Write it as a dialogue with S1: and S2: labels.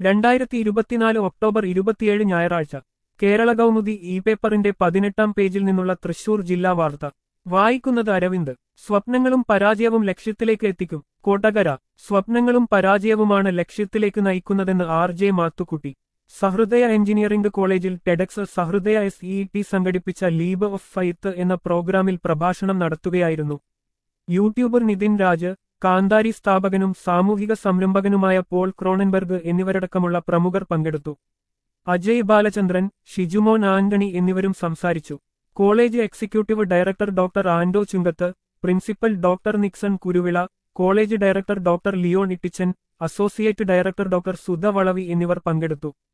S1: രണ്ടായിരത്തി ഇരുപത്തിനാല് ഒക്ടോബർ ഇരുപത്തിയേഴ് ഞായറാഴ്ച കേരള കൗമുദി ഇ പേപ്പറിന്റെ പതിനെട്ടാം പേജിൽ നിന്നുള്ള തൃശൂർ ജില്ലാ വാർത്ത വായിക്കുന്നത് അരവിന്ദ് സ്വപ്നങ്ങളും പരാജയവും ലക്ഷ്യത്തിലേക്ക് എത്തിക്കും കൊടകര സ്വപ്നങ്ങളും പരാജയവുമാണ് ലക്ഷ്യത്തിലേക്ക് നയിക്കുന്നതെന്ന് R J Mathukutty Sahrudaya engineering കോളേജിൽ TEDx Sahrudaya S E T സംഘടിപ്പിച്ച ലീബ് ഓഫ് ഫൈത്ത് എന്ന പ്രോഗ്രാമിൽ പ്രഭാഷണം നടത്തുകയായിരുന്നു യൂട്യൂബർ നിതിൻ രാജ് കാന്താരി സ്ഥാപകനും സാമൂഹിക സംരംഭകനുമായ പോൾ ക്രോണൻബർഗ് എന്നിവരടക്കമുള്ള പ്രമുഖർ പങ്കെടുത്തു അജയ് ബാലചന്ദ്രൻ ഷിജുമോൻ ആന്റണി എന്നിവരും സംസാരിച്ചു college executive director doctor Ando Chungath principal doctor Nixon Kuruvila college director doctor Leon Ittichan associate director doctor Sudha Valavi എന്നിവർ പങ്കെടുത്തു